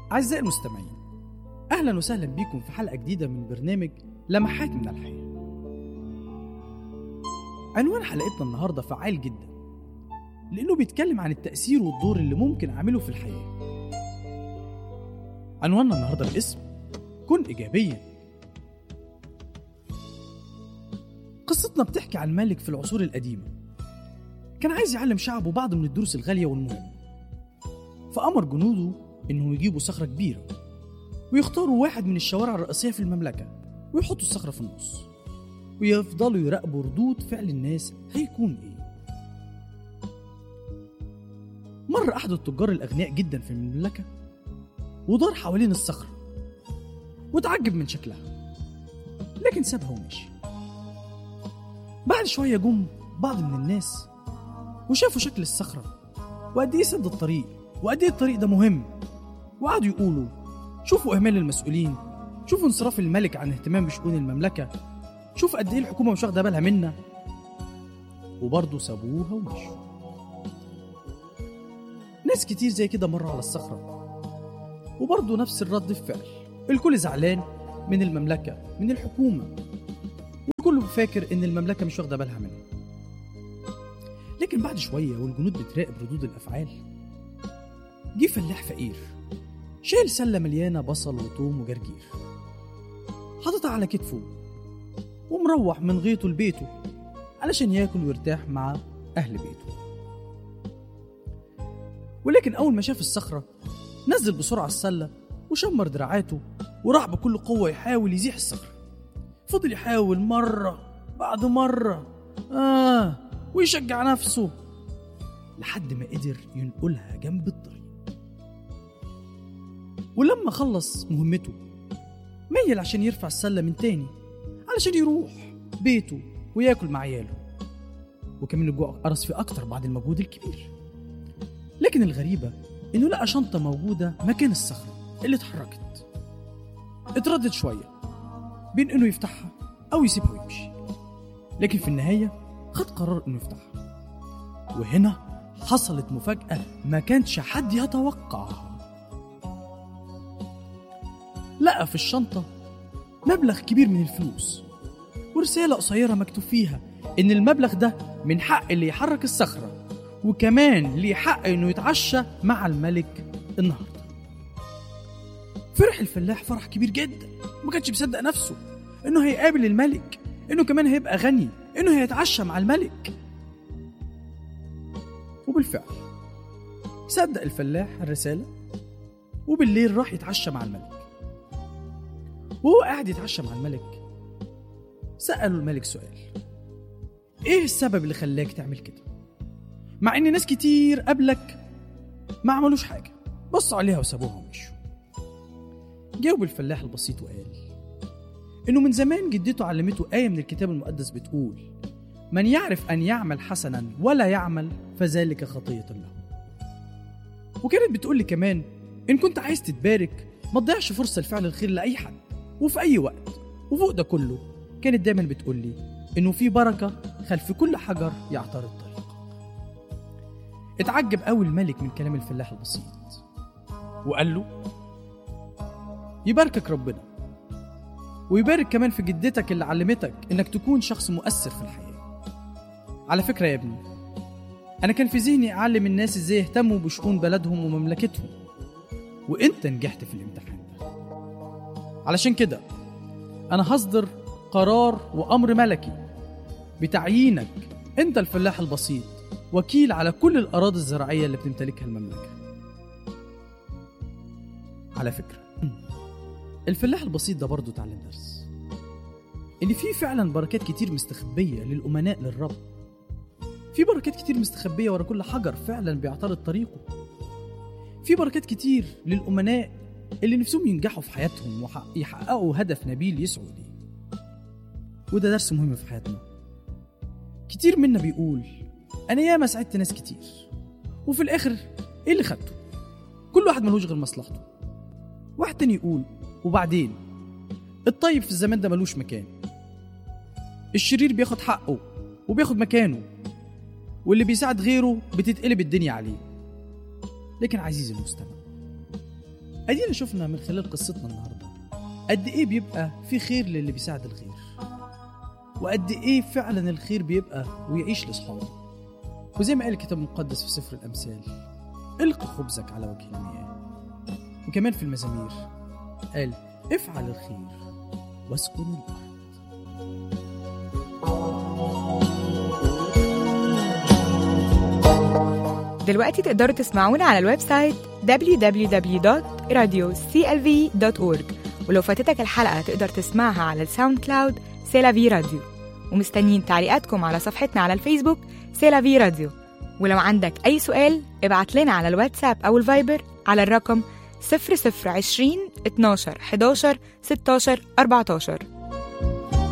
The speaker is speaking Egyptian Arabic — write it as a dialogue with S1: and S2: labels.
S1: أعزائي المستمعين أهلا وسهلا بكم في حلقة جديدة من برنامج لمحات من الحياة عنوان حلقتنا النهاردة فعال جدا لأنه بيتكلم عن التأثير والدور اللي ممكن أعمله في الحياة عنواننا النهاردة باسم كن إيجابيا قصتنا بتحكي عن ملك في العصور القديمة كان عايز يعلم شعبه بعض من الدروس الغالية والمهمة فأمر جنوده إنهم يجيبوا صخرة كبيرة ويختاروا واحد من الشوارع الرئيسية في المملكة ويحطوا الصخرة في النص ويفضلوا يراقبوا ردود فعل الناس هيكون إيه مر أحد التجار الأغنياء جدا في المملكة ودار حوالين الصخرة وتعجب من شكلها لكن سابها ومشي بعد شوية جم بعض من الناس وشافوا شكل الصخرة وقد إيه سد الطريق وقد إيه الطريق ده مهم وقعدوا يقولوا شوفوا إهمال المسؤولين شوفوا انصراف الملك عن اهتمام بشؤون المملكة شوف قد إيه الحكومة مش واخدة بالها منا وبرضه سابوها ومشوا ناس كتير زي كده مروا على الصخرة وبرضه نفس الرد الفعل الكل زعلان من المملكة من الحكومة والكل فاكر إن المملكة مش واخدة بالها منه لكن بعد شوية والجنود بتراقب ردود الأفعال جه فلاح فقير شايل سلة مليانة بصل وثوم وجرجير حاططها على كتفه ومروح من غيطه لبيته علشان ياكل ويرتاح مع أهل بيته ولكن أول ما شاف الصخرة نزل بسرعة السلة وشمر دراعاته وراح بكل قوة يحاول يزيح الصخرة فضل يحاول مرة بعد مرة آه ويشجع نفسه لحد ما قدر ينقلها جنب الطريق ولما خلص مهمته ميل عشان يرفع السلة من تاني علشان يروح بيته وياكل مع عياله وكمان الجوع قرص فيه أكتر بعد المجهود الكبير لكن الغريبة إنه لقى شنطة موجودة مكان الصخرة اللي اتحركت اتردد شوية بين إنه يفتحها أو يسيبها ويمشي لكن في النهاية خد قرار إنه يفتحها وهنا حصلت مفاجأة ما كانش حد يتوقعها لقى في الشنطة مبلغ كبير من الفلوس ورسالة قصيرة مكتوب فيها إن المبلغ ده من حق اللي يحرك الصخرة وكمان ليه حق إنه يتعشى مع الملك النهاردة فرح الفلاح فرح كبير جدا ما كانش مصدق نفسه إنه هيقابل الملك إنه كمان هيبقى غني إنه هيتعشى مع الملك وبالفعل صدق الفلاح الرسالة وبالليل راح يتعشى مع الملك وهو قاعد يتعشى مع الملك سأله الملك سؤال ايه السبب اللي خلاك تعمل كده مع ان ناس كتير قبلك ما عملوش حاجة بصوا عليها وسابوها ومشوا جاوب الفلاح البسيط وقال انه من زمان جدته علمته آية من الكتاب المقدس بتقول من يعرف أن يعمل حسنا ولا يعمل فذلك خطية له وكانت بتقول لي كمان إن كنت عايز تتبارك ما تضيعش فرصة لفعل الخير لأي حد وفي أي وقت وفوق ده كله كانت دايما بتقول لي إنه في بركة خلف كل حجر يعترض طريق اتعجب قوي الملك من كلام الفلاح البسيط وقال له يباركك ربنا ويبارك كمان في جدتك اللي علمتك إنك تكون شخص مؤثر في الحياة على فكرة يا ابني أنا كان في ذهني أعلم الناس إزاي يهتموا بشؤون بلدهم ومملكتهم وأنت نجحت في الامتحان ده علشان كده أنا هصدر قرار وأمر ملكي بتعيينك أنت الفلاح البسيط وكيل على كل الأراضي الزراعية اللي بتمتلكها المملكة على فكرة الفلاح البسيط ده برضه اتعلم درس إن في فعلا بركات كتير مستخبية للأمناء للرب في بركات كتير مستخبية ورا كل حجر فعلا بيعترض طريقه في بركات كتير للأمناء اللي نفسهم ينجحوا في حياتهم ويحققوا هدف نبيل يسعوا ليه وده درس مهم في حياتنا كتير منا بيقول أنا ياما ساعدت ناس كتير وفي الآخر إيه اللي خدته؟ كل واحد ملوش غير مصلحته واحد تاني يقول وبعدين الطيب في الزمان ده ملوش مكان الشرير بياخد حقه وبياخد مكانه واللي بيساعد غيره بتتقلب الدنيا عليه لكن عزيزي المستمع ادينا شفنا من خلال قصتنا النهارده قد ايه بيبقى في خير للي بيساعد الغير وقد ايه فعلا الخير بيبقى ويعيش لاصحابه وزي ما قال الكتاب المقدس في سفر الامثال الق خبزك على وجه المياه وكمان في المزامير قال افعل الخير واسكن الارض
S2: دلوقتي تقدروا تسمعونا على الويب سايت www.radioclv.org ولو فاتتك الحلقة تقدر تسمعها على الساوند كلاود سيلافي راديو ومستنيين تعليقاتكم على صفحتنا على الفيسبوك سيلافي راديو ولو عندك أي سؤال ابعت لنا على الواتساب أو الفايبر على الرقم 0020 12 11 16 14